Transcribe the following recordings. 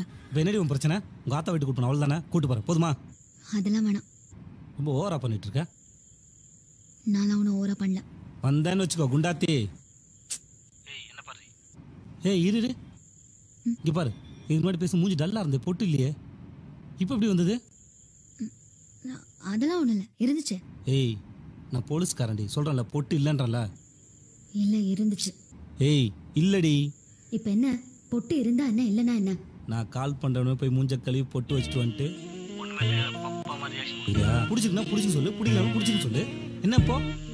இப்போ என்னடி உன் பிரச்சனை உங்கள் ஆத்தா வீட்டுக்கு கூட்டு அவள் தானே கூட்டு போகிறேன் போதுமா அதெல்லாம் வேணாம் ரொம்ப ஓவரா பண்ணிட்டு இருக்க நான் அவனை ஓர பண்ணல வந்தேன்னு வச்சுக்கோ குண்டாத்தி ஏய் இரு இரு இங்கே பாரு இதுக்கு முன்னாடி பேச மூஞ்சி டல்லாக இருந்தே பொட்டு இல்லையே இப்போ எப்படி வந்தது நான் அதெல்லாம் ஒன்றும் இல்லை இருந்துச்சு ஏய் நான் போலீஸ்காரன்டி சொல்கிறேன்ல பொட்டு இல்லைன்றல இல்லை இருந்துச்சு ஏய் இல்லடி இப்போ என்ன பொட்டு இருந்தா என்ன இல்லைன்னா என்ன நான் கால் பண்ணுறவனே போய் மூஞ்ச கழுவி பொட்டு வச்சுட்டு வந்துட்டு புரியுதா? பிடிச்சிருக்குன்னா பிடிச்சின்னு சொல்லு பிடிக்கலன்னா பிடிச்சின்னு சொல்லு என்ன இப்போ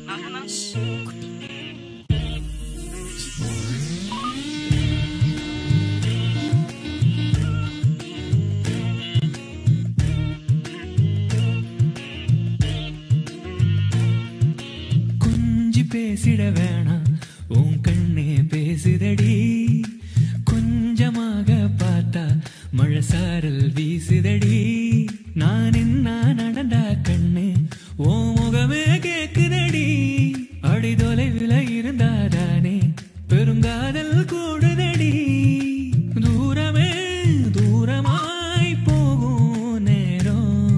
கொஞ்சி பேசிட வேணாம் உன் கண்ணே பேசுதடி கொஞ்சமாக பார்த்தா மழை சாரல் வீசுதடி நான் என்ன நடந்தா கண்ணு ஓ முகமே கேக்குதடி அடி தொலைவில் இருந்தாதானே பெருங்காதல் கூடுதடி தூரமே தூரமாய் போகும் நேரம்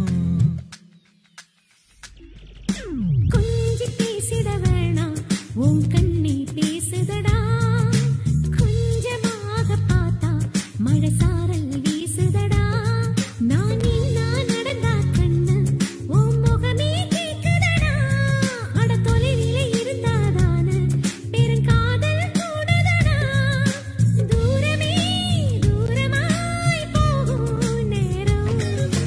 கொஞ்சி பேசிட வேணாம் உன் கண்ணி பேசுதடா கொஞ்சமாக பார்த்தா மழை சாரல் வீசுதடா நான் நின்னா நடந்தா கண்ணு உன் முகமே கேக்குதடா அட தொலைவில இருந்தாதான பெருங்காதல் கூடுதடா தூரமே தூரமாய் போகும் நேரம்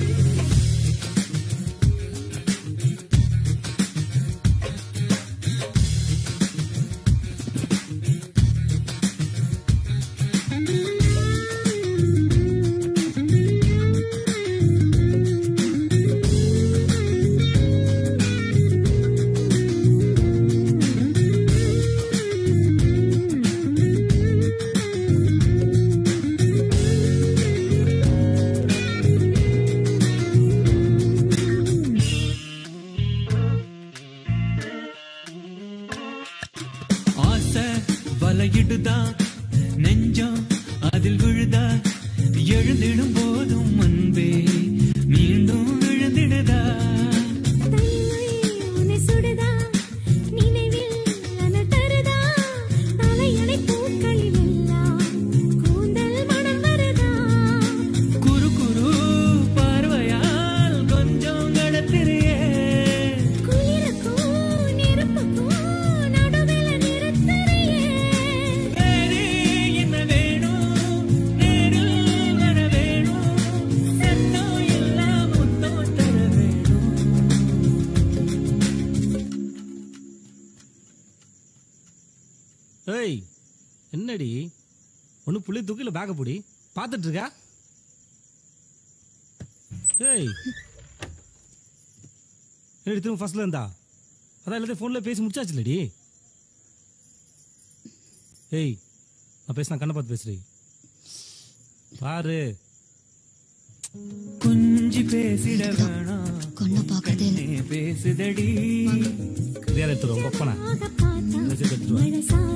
ஆசை வலையிடுதா நெஞ்சம் அதில் விழுதா எழுந்திடும் போதும் அன்பே மீண்டும் விழுந்திடுதா உன்னை சுடுதா நினைவில் அனல் தருதா தலையணை பூக்களில் எல்லாம் கூந்தல் மனம் வருதா குறு குறு பார்வையால் கொஞ்சம் கடத்திரியே குளிருக்கும் நெருப்புக்கும் நடுவில் நிறுத்தறியே வேறே என்ன வேணும் நேரில் வர வேணும் சத்தம் எல்லாம் முத்தம் தர வேணும் ஏய் என்னடி ஒன்று புள்ளி தூக்கில பேக்க பிடி பார்த்துட்டு இருக்கா ஏய் என்னடி திரும்ப ஃபர்ஸ்ட்ல இருந்தா அதான் எல்லாத்தையும் ஃபோனில் பேசி முடிச்சாச்சுலடி ஏய் நான் பேசினா கண்ணை பார்த்து பேசுறி பாரு கொஞ்சி பேசிட வேணாம் கண்ணை பார்க்கறதே இல்லை பேசுதடி கல்யாணம் எடுத்துரு உங்க ஒப்பனை ஆக பார்த்தா மெசேஜ் எடுத்துட்டு வா மழை சாரல்